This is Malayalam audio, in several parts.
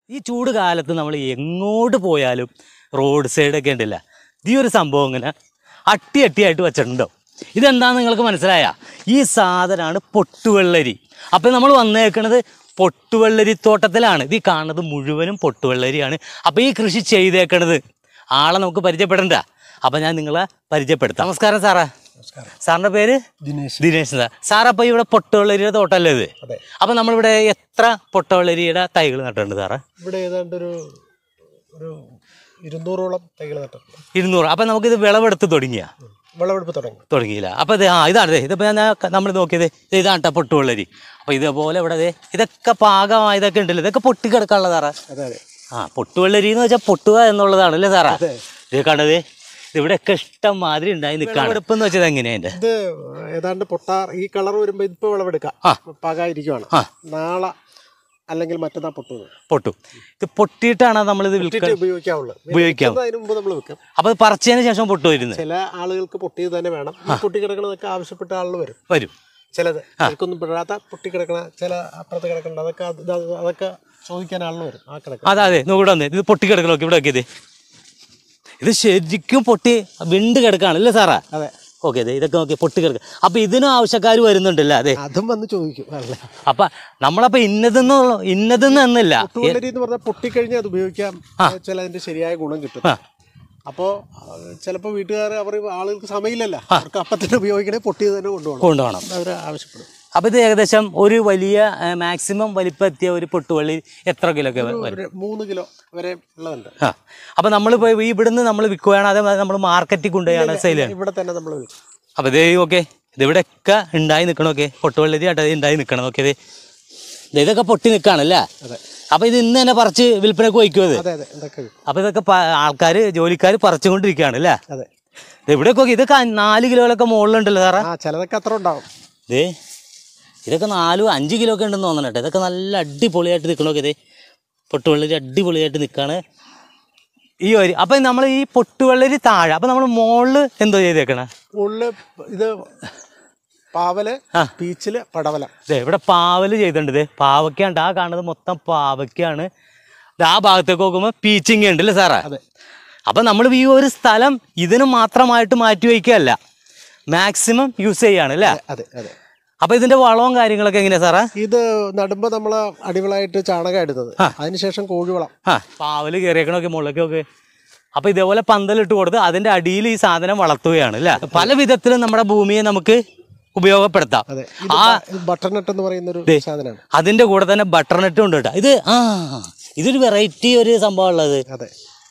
ഈ ചൂട് കാലത്ത് നമ്മൾ എങ്ങോട്ട് പോയാലും റോഡ് സൈഡൊക്കെ ഉണ്ടല്ല ഈ ഒരു സംഭവം ഇങ്ങനെ അട്ടി അട്ടിയായിട്ട് വെച്ചിട്ടുണ്ടോ ഇതെന്താന്ന് നിങ്ങൾക്ക് മനസ്സിലായ ഈ സാധനമാണ് പൊട്ടുവെള്ളരി അപ്പം നമ്മൾ വന്നേക്കണത് പൊട്ടുവെള്ളരി തോട്ടത്തിലാണ് ഇത് ഈ കാണുന്നത് മുഴുവനും പൊട്ടുവെള്ളരിയാണ് അപ്പോൾ ഈ കൃഷി ചെയ്തേക്കണത് ആളെ നമുക്ക് പരിചയപ്പെടണ്ട അപ്പം ഞാൻ നിങ്ങളെ പരിചയപ്പെടുത്താം നമസ്കാരം സാറേ സാറിൻ്റെ പേര് ദിനേശ് ദിനേശ് സാർ സാർ അപ്പോൾ ഇവിടെ പൊട്ടുവെള്ളരിയുടെ തോട്ടമല്ലേ ഇത് അതെ അപ്പം നമ്മളിവിടെ എത്ര പൊട്ടുവെള്ളരിയുടെ തൈകൾ നട്ടിട്ടുണ്ട് സാറേ ഇവിടെ ഏതാണ്ട് ഒരു ഒരു ഇരുന്നൂറോളം തൈകൾ നട്ടിട്ടുണ്ട് ഇരുന്നൂറ് അപ്പം നമുക്കിത് വിളവെടുത്ത് തുടങ്ങിയ ഉം. വിളവെടുപ്പ് തുടങ്ങി തുടങ്ങിയില്ല അപ്പോൾ ഇത് ആ ഇതാണ് ദേ ഇതിപ്പോൾ ഞാൻ നമ്മൾ നോക്കിയത് ഇത് ഇതാണ് ട്ടോ പൊട്ടുവെള്ളരി അപ്പോൾ ഇതേപോലെ ഇവിടെ ദേ ഇതൊക്കെ പാകമായതൊക്കെ ഉണ്ടല്ലോ ഇതൊക്കെ പൊട്ടിക്കിടക്കാനുള്ള സാറേ അതെ അതെ ആ പൊട്ടുവെള്ളരി എന്ന് വെച്ചാൽ പൊട്ടുക എന്നുള്ളതാണ് അല്ലേ സാറാ അതെ. ഇത് കണ്ടത് ഇവിടെയൊക്കെ ഇഷ്ടം മാതിരി ഉണ്ടായി നിൽക്കുകയാണ് വിളവെടുപ്പെന്ന് വെച്ചത് എങ്ങനെയാ എൻ്റെ ഇത് ഏതാണ്ട് പൊട്ടാർ ഈ കളർ വരുമ്പോൾ ഇപ്പോൾ വിളവെടുക്കാം ആ. പാകായിരിക്കുവാണ് ആ. നാളെ അല്ലെങ്കിൽ മറ്റന്നാ പൊട്ടുന്നത് പൊട്ടു ഇത് പൊട്ടിയിട്ടാണ് നമ്മളിത് വിൽക്കുക പൊട്ടിയിട്ട് ഉപയോഗിക്കാവുള്ളൂ ഉപയോഗിക്കാം. അതിന് മുമ്പ് നമ്മൾ വെക്കും അപ്പോൾ പറിച്ചതിന് ശേഷം പൊട്ടു വരുന്നത് ചില ആളുകൾക്ക് പൊട്ടിയത് തന്നെ വേണം ഈ പൊട്ടി കിടക്കണതൊക്കെ ആവശ്യപ്പെട്ട ആളുകൾ വരും വരും ചിലത് ചിലക്കൊന്നും പെടാത്ത പൊട്ടി കിടക്കണ ചില അപ്പുറത്ത് കിടക്കണ്ട അതൊക്കെ അത് ഇത് അതൊക്കെ ചോദിക്കാൻ ആളുകൾ വരും ആ കിടക്ക അതെ അതെ നോക്കിവിടെ വന്നേ ഇത് പൊട്ടി കിടക്കണം നോക്കി ഇവിടെ നോക്കിയത് ഇത് ശരിക്കും പൊട്ടി വിണ്ട് കിടക്കാണ് അല്ലേ സാറാ അതെ ഓക്കെ അതെ ഇതൊക്കെ നോക്കി പൊട്ടി കിടക്കുക അപ്പൊ ഇതിനും ആവശ്യക്കാർ വരുന്നുണ്ടല്ലേ അതെ അതും വന്ന് ചോദിക്കും അല്ലേ അപ്പൊ നമ്മളപ്പോ ഇന്നതെന്ന് ഇന്നതെന്ന് എന്നില്ല പൊട്ടുവെള്ളരി എന്ന് പറഞ്ഞാൽ പൊട്ടിക്കഴിഞ്ഞാൽ അത് ഉപയോഗിക്കാം ചില അതിന്റെ ശരിയായ ഗുണം കിട്ടും ആ. അപ്പോൾ ചിലപ്പോൾ വീട്ടുകാർ അവർ ആളുകൾക്ക് സമയമില്ലല്ല അവർക്ക് അപ്പം തന്നെ ഉപയോഗിക്കണേ പൊട്ടിയത് തന്നെ കൊണ്ടുപോകണം കൊണ്ടുപോകണം അവർ ആവശ്യപ്പെടും അപ്പൊ ഇത് ഏകദേശം ഒരു വലിയ മാക്സിമം വലിപ്പം എത്തിയ ഒരു പൊട്ടുവള്ളി എത്ര കിലോ ഒക്കെ വരും ഒരു മൂന്ന് കിലോ വരെ ഉള്ളതുണ്ട് ആ അപ്പൊ നമ്മൾ പോയി ഈ ഇവിടുന്ന് നമ്മൾ വിൽക്കുകയാണ് അതേ നമ്മൾ മാർക്കറ്റിൽ കൊണ്ടുപോയാണ് സെയിൽ ചെയ്യണം ഇവിടെ തന്നെ നമ്മൾ വിൽക്കും അപ്പൊ ഇത് ഓക്കെ ഇത് ഇവിടെയൊക്കെ ഉണ്ടായി നിൽക്കണം ഓക്കെ പൊട്ടുവള്ളരി ആട്ടെ ഇത് ഉണ്ടായി നിൽക്കണം ഓക്കെ ഇത് ദേ ഇതൊക്കെ പൊട്ടി നിൽക്കുകയാണല്ലേ അതെ അപ്പൊ ഇത് ഇന്ന് തന്നെ പറിച്ച് വിൽപ്പനക്ക് വയ്ക്കും അത് അതെ അതെ ഇതൊക്കെ വിൽക്കും അപ്പൊ ഇതൊക്കെ ആൾക്കാർ ജോലിക്കാർ പറിച്ചുകൊണ്ടിരിക്കുകയാണ് അല്ലേ അതെ ഇത് ഇവിടെയൊക്കെ നോക്കി ഇതൊക്കെ നാല് കിലോയിലൊക്കെ മുകളിലുണ്ടല്ലോ സാറേ ആ ചിലതൊക്കെ അത്ര ഉണ്ടാവും ദേ ഇതൊക്കെ നാലും അഞ്ച് കിലോ ഒക്കെ ഉണ്ടെന്ന് തോന്നണം കേട്ടോ ഇതൊക്കെ നല്ല അടിപൊളിയായിട്ട് നിൽക്കണമൊക്കെ ഇതേ പൊട്ടുവെള്ളരി അടിപൊളിയായിട്ട് നിൽക്കുകയാണ് ഈ ഒരു അപ്പം നമ്മൾ ഈ പൊട്ടുവെള്ളരി താഴെ അപ്പം നമ്മൾ മുകളിൽ എന്തോ ചെയ്തേക്കണേ ഉള്ളിൽ ഇത് പാവല് ആ. പീച്ചില് പടവല ദേ ഇവിടെ പാവൽ ചെയ്തിട്ടുണ്ട് ദേ പാവയ്ക്കാണ്ട് ആ കാണുന്നത് മൊത്തം പാവയ്ക്കാണ് ദേ ആ ഭാഗത്തേക്ക് നോക്കുമ്പോൾ പീച്ചിങ്ങ ഉണ്ടല്ലേ സാറേ അതെ അപ്പം നമ്മൾ ഈ ഒരു സ്ഥലം ഇതിന് മാത്രമായിട്ട് മാറ്റി വയ്ക്കുകയല്ല മാക്സിമം യൂസ് ചെയ്യാണ് അല്ലേ അതെ അതെ അപ്പം ഇതിൻ്റെ വളവും കാര്യങ്ങളൊക്കെ എങ്ങനെയാണ് സാറേ ഇത് നടുമ്പോൾ നമ്മൾ അടിവളമായിട്ട് ചാണകം ഇടുന്നത് അതിനുശേഷം കോഴിവളം ആ പാവല് കയറിയേക്കണൊക്കെ മുകളിലേക്കൊക്കെ അപ്പൊ ഇതേപോലെ പന്തലിട്ട് കൊടുത്ത് അതിന്റെ അടിയിൽ ഈ സാധനം വളർത്തുകയാണ് അല്ലേ പല വിധത്തിലും നമ്മുടെ ഭൂമിയെ നമുക്ക് ഉപയോഗപ്പെടുത്താം അതെ ഇത് ആ ബ- ഇത് ബട്ടർ നട്ട് എന്ന് പറയുന്ന ഒരു സാധനമാണ് അതിന്റെ കൂടെ തന്നെ ബട്ടർ നെറ്റും ഉണ്ട് കേട്ടോ ഇത് ആ ഇതൊരു വെറൈറ്റി ഒരു സംഭവം ഉള്ളത് അതെ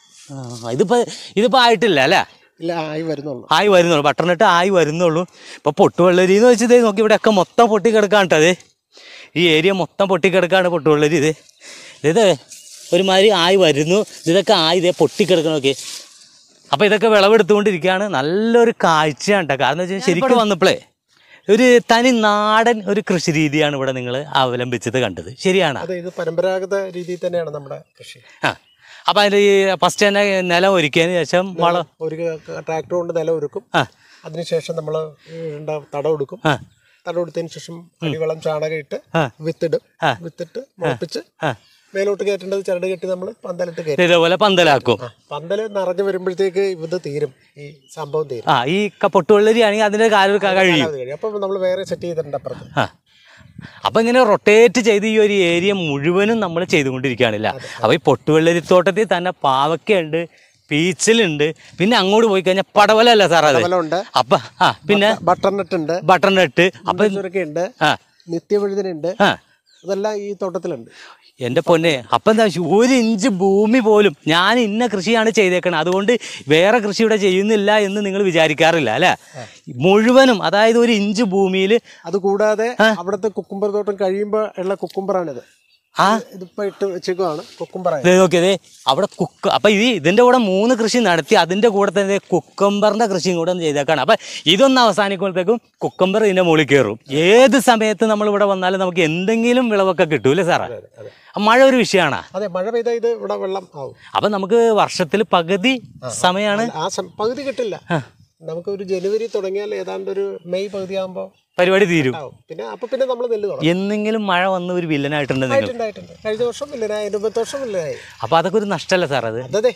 ആ, ഇതിപ്പോ ഇതിപ്പോ ആയിട്ടില്ല അല്ലേ ഇല്ല ആയി വരുന്നുള്ളൂ ആയി വരുന്നുള്ളൂ ബട്ടർ നെറ്റ് ആയി വരുന്നുള്ളൂ ഇപ്പൊ പൊട്ടുവെള്ളരി എന്ന് വെച്ചത് നോക്കി ഇവിടെയൊക്കെ മൊത്തം പൊട്ടിക്കിടക്കാണ് കേട്ടോ അത് ഈ ഏരിയ മൊത്തം പൊട്ടിക്കിടക്കാണ് പൊട്ടുവെള്ളരി ഇത് ഇത് ഒരുമാതിരി ആയി വരുന്നു ഇതൊക്കെ ആയി ഇതേ പൊട്ടിക്കിടക്കണം നോക്കി അപ്പോൾ ഇതൊക്കെ വിളവെടുത്തുകൊണ്ടിരിക്കുകയാണ് നല്ലൊരു കാഴ്ചയാണ് കേട്ടോ കാരണം വെച്ചാൽ ശരിക്കും വന്നപ്പോഴേ ഒരു തനി നാടൻ ഒരു കൃഷി രീതിയാണ് ഇവിടെ നിങ്ങൾ അവലംബിച്ചത് കണ്ടത് ശരിയാണ് അതെ ഇത് പരമ്പരാഗത രീതിയിൽ തന്നെയാണ് നമ്മുടെ കൃഷി ആ അപ്പോൾ അതിൻ്റെ ഈ ഫസ്റ്റ് തന്നെ നിലം ഒരുക്കിയതിന് ശേഷം വളം ഒരു ട്രാക്ടർ കൊണ്ട് നിലം ഒരുക്കും ആ അതിനുശേഷം നമ്മൾ തടം എടുക്കും ആ തടം എടുത്തതിന് ശേഷം അടിവളം ചാണകം ഇട്ട് ആ. വിത്തിടും ആ. വിത്തിട്ട് മുളപ്പിച്ച് ആ മേലോട്ട് കയറ്റേണ്ടത് ചരട് കെട്ടി നമ്മൾ പന്തലിട്ട് കയറ്റും ഇതേപോലെ പന്തലാക്കും പന്തല് നിറഞ്ഞു വരുമ്പോഴത്തേക്ക് ഇത് തീരും ഈ സംഭവം തീരും ആ ഈ ക- പൊട്ടുവെള്ളരി ആണെങ്കിൽ അതിന്റെ കാര്യം ക- കഴിയും അത് കഴിയും അപ്പം നമ്മൾ വേറെ സെറ്റ് ചെയ്തിട്ടുണ്ട് അപ്പുറത്ത് ആ അപ്പൊ ഇങ്ങനെ റൊട്ടേറ്റ് ചെയ്ത് ഈ ഒരു ഏരിയ മുഴുവനും നമ്മൾ ചെയ്തുകൊണ്ടിരിക്കുകയാണില്ല അപ്പൊ ഈ പൊട്ടുവെള്ളരി തോട്ടത്തിൽ തന്നെ പാവയ്ക്കുണ്ട് പീച്ചിലുണ്ട് പിന്നെ അങ്ങോട്ട് പോയി കഴിഞ്ഞാൽ പടവലല്ല സാർ അത് പടവലമുണ്ട് അപ്പൊ ആ പിന്നെ ബട്ടർ നട്ട് ഉണ്ട് ബട്ടർ നട്ട് അപ്പൊ ചുരക്ക ഉണ്ട് ആ നിത്യവഴുതനുണ്ട് ആ അതെല്ലാം ഈ തോട്ടത്തിലുണ്ട് എൻ്റെ പൊന്നെ അപ്പം എന്താ വെച്ചാ ഒരു ഇഞ്ച് ഭൂമി പോലും ഞാൻ ഇന്ന കൃഷിയാണ് ചെയ്തേക്കണത് അതുകൊണ്ട് വേറെ കൃഷി ഇവിടെ ചെയ്യുന്നില്ല എന്ന് നിങ്ങൾ വിചാരിക്കാറില്ല അല്ലേ മുഴുവനും അതായത് ഒരു ഇഞ്ച് ഭൂമിയിൽ അത് കൂടാതെ അവിടുത്തെ കുക്കുംബർ തോട്ടം കഴിയുമ്പോൾ ഉള്ള കുക്കുംബറാണിത് ആ ഇതിപ്പോ ഇട്ട് വെച്ചേക്കുവാണ് കുക്കുംബറായി ദേ നോക്കിയതേ അവിടെ കുക്ക് അപ്പം ഇത് ഇതിൻ്റെ കൂടെ മൂന്ന് കൃഷി നടത്തി അതിൻ്റെ കൂടെ തന്നെ കുക്കമ്പറിൻ്റെ കൃഷിയും കൂടെ ഒന്ന് ചെയ്തേക്കാണ് അപ്പം ഇതൊന്ന് അവസാനിക്കുമ്പോഴത്തേക്കും കുക്കമ്പർ ഇതിൻ്റെ മുകളിൽ കയറും ഏത് സമയത്ത് നമ്മൾ ഇവിടെ വന്നാലും നമുക്ക് എന്തെങ്കിലും വിളവൊക്കെ കിട്ടും അല്ലേ സാറേ അതെ മഴ ഒരു വിഷയമാണ് അതെ മഴ പെയ്താൽ ഇത് ഇവിടെ വെള്ളം ആവും അപ്പം നമുക്ക് വർഷത്തിൽ പകുതി സമയമാണ് ആ സം- പകുതി കിട്ടില്ല നമുക്ക് ഒരു ജനുവരി തുടങ്ങിയാൽ ഏതാണ്ട് ഒരു മെയ് പകുതി ആകുമ്പോൾ പരിപാടി തീരും ആവും പിന്നെ അപ്പൊ പിന്നെ നമ്മൾ നെല്ല് തുടങ്ങും എന്നെങ്കിലും മഴ വന്ന് ഒരു വില്ലനായിട്ടുണ്ട് നിങ്ങൾ ആയിട്ടുണ്ടായിട്ടുണ്ട് കഴിഞ്ഞ വർഷം ഇല്ലനായി അതിന്റെ മുമ്പത്തെ വർഷം ഇല്ലനായി അപ്പോൾ അതൊക്കെ ഒരു നഷ്ടമല്ല സാർ അത് അതെ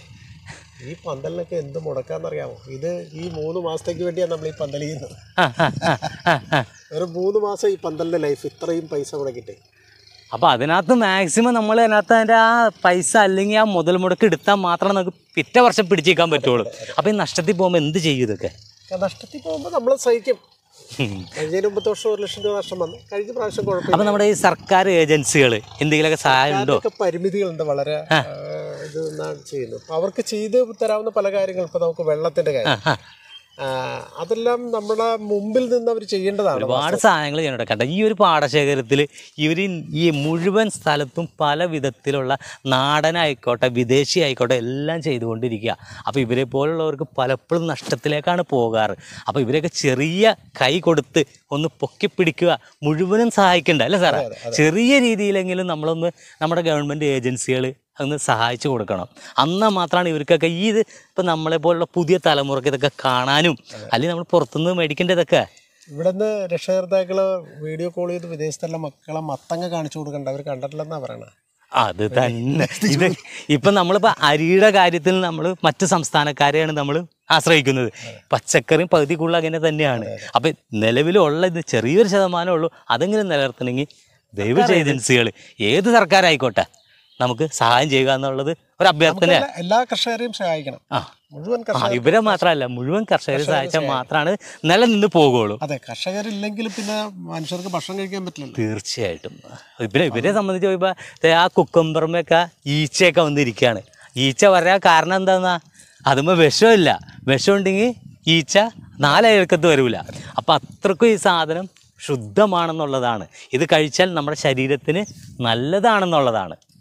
ഈ പന്തലിനൊക്കെ എന്ത് മുടക്കാന്നറിയാമോ ഇത് ഈ മൂന്ന് മാസത്തേക്ക് വേണ്ടിയാണ് നമ്മൾ ഈ പന്തൽ ചെയ്യുന്നത് ആ, ആ, ആ, ആ, ആ. ഒരു മൂന്ന് മാസം ഈ പന്തലിന്റെ ലൈഫ് ഇത്രയും പൈസ മുടക്കിയിട്ട് അപ്പോൾ അതിനകത്ത് മാക്സിമം നമ്മൾ അതിനകത്ത് അതിൻ്റെ ആ പൈസ അല്ലെങ്കിൽ ആ മുതൽ മുടക്ക് എടുത്താൽ മാത്രമേ നമുക്ക് പിറ്റേ വർഷം പിടിച്ചേക്കാൻ പറ്റുള്ളൂ അപ്പോൾ ഈ നഷ്ടത്തിൽ പോകുമ്പോൾ എന്ത് ചെയ്യും ഇതൊക്കെ നഷ്ടത്തിൽ പോകുമ്പോൾ നമ്മൾ സഹിക്കും കഴിഞ്ഞതിന് മുമ്പത്തെ വർഷം ഒരു ലക്ഷം രൂപ നഷ്ടം വന്നു കഴിഞ്ഞ പ്രാവശ്യം കുഴപ്പമില്ല അപ്പോൾ നമ്മുടെ ഈ സർക്കാർ ഏജൻസികൾ എന്തെങ്കിലുമൊക്കെ സഹായം ഉണ്ടോ അതിനൊക്കെ പരിമിതികളുണ്ട് വളരെ ആ, ഇത് എന്നാണ് ചെയ്യുന്നത് അപ്പൊ അവർക്ക് ചെയ്ത് തരാവുന്ന പല കാര്യങ്ങൾ ഇപ്പൊ നമുക്ക് വെള്ളത്തിന്റെ കാര്യം ആ. ആ, അതെല്ലാം നമ്മുടെ മുമ്പിൽ നിന്ന് അവർ ചെയ്യേണ്ടതാണ് ഒരുപാട് സാധനങ്ങൾ ചെയ്യുന്നുണ്ട് കണ്ട ഈ ഒരു പാടശേഖരത്തിൽ ഇവർ ഈ മുഴുവൻ സ്ഥലത്തും പല വിധത്തിലുള്ള നാടനായിക്കോട്ടെ വിദേശി ആയിക്കോട്ടെ എല്ലാം ചെയ്തുകൊണ്ടിരിക്കുക അപ്പോൾ ഇവരെ പോലുള്ളവർക്ക് പലപ്പോഴും നഷ്ടത്തിലേക്കാണ് പോകാറ് അപ്പോൾ ഇവരെയൊക്കെ ചെറിയ കൈ കൊടുത്ത് ഒന്ന് പൊക്കി പിടിക്കുക മുഴുവനും സഹായിക്കണ്ട അല്ലേ സാറേ ചെറിയ രീതിയിലെങ്കിലും നമ്മളൊന്ന് നമ്മുടെ ഗവൺമെൻറ് ഏജൻസികൾ ഒന്ന് സഹായിച്ചു കൊടുക്കണം എന്നാൽ മാത്രമാണ് ഇവർക്കൊക്കെ ഈ ഇത് ഇപ്പം നമ്മളെ പോലുള്ള പുതിയ തലമുറക്ക് ഇതൊക്കെ കാണാനും അല്ലെങ്കിൽ നമ്മൾ പുറത്തുനിന്ന് മേടിക്കേണ്ടതൊക്കെ ഇവിടുന്ന് രക്ഷകർത്താക്കള് വീഡിയോ കോൾ ചെയ്ത് വിദേശത്തുള്ള മക്കളെ മത്തങ്ങ കാണിച്ചു കൊടുക്കണ്ട അവർ കണ്ടിട്ടില്ലെന്നാ പറയണത് അത് തന്നെ ഇത് ഇപ്പം നമ്മളിപ്പോൾ അരിയുടെ കാര്യത്തിൽ നമ്മൾ മറ്റ് സംസ്ഥാനക്കാരെയാണ് നമ്മൾ ആശ്രയിക്കുന്നത് പച്ചക്കറിയും പകുതി കൂടുതൽ അങ്ങനെ തന്നെയാണ് അപ്പം നിലവിലുള്ള ഇത് ചെറിയൊരു ശതമാനമേ ഉള്ളൂ അതെങ്കിലും നിലനിർത്തണമെങ്കിൽ ദൈവ ഏജൻസികൾ ഏത് സർക്കാരായിക്കോട്ടെ നമുക്ക് സഹായം ചെയ്യുക എന്നുള്ളത് ഒരു അഭ്യർത്ഥന എല്ലാ- എല്ലാ കർഷകരെയും സഹായിക്കണം ആ മുഴുവൻ ആ, കർഷകർ ഇവരെ മാത്രമല്ല മുഴുവൻ കർഷകരെ സഹായിച്ചാൽ മാത്രമാണ് നിലനിന്ന് പോകുള്ളൂ അതെ കർഷകരില്ലെങ്കിൽ പിന്നെ മനുഷ്യർക്ക് ഭക്ഷണം കഴിക്കാൻ പറ്റില്ലല്ലോ തീർച്ചയായിട്ടും ഇവരെ ഇവരെ സംബന്ധിച്ച് നോക്കുമ്പോൾ ദേ ആ കുക്കമ്പറമൊക്കെ ഈച്ചയൊക്കെ വന്നിരിക്കുകയാണ് ഈച്ച വരാൻ കാരണം എന്താന്നാ അതുമ്പോൾ വിഷമില്ല വിഷമുണ്ടെങ്കിൽ ഈച്ച നാലയൽക്കത്ത് വരില്ല അപ്പം അത്രക്കും ഈ സാധനം ശുദ്ധമാണെന്നുള്ളതാണ് ഇത് കഴിച്ചാൽ നമ്മുടെ ശരീരത്തിന് നല്ലതാണെന്നുള്ളതാണ്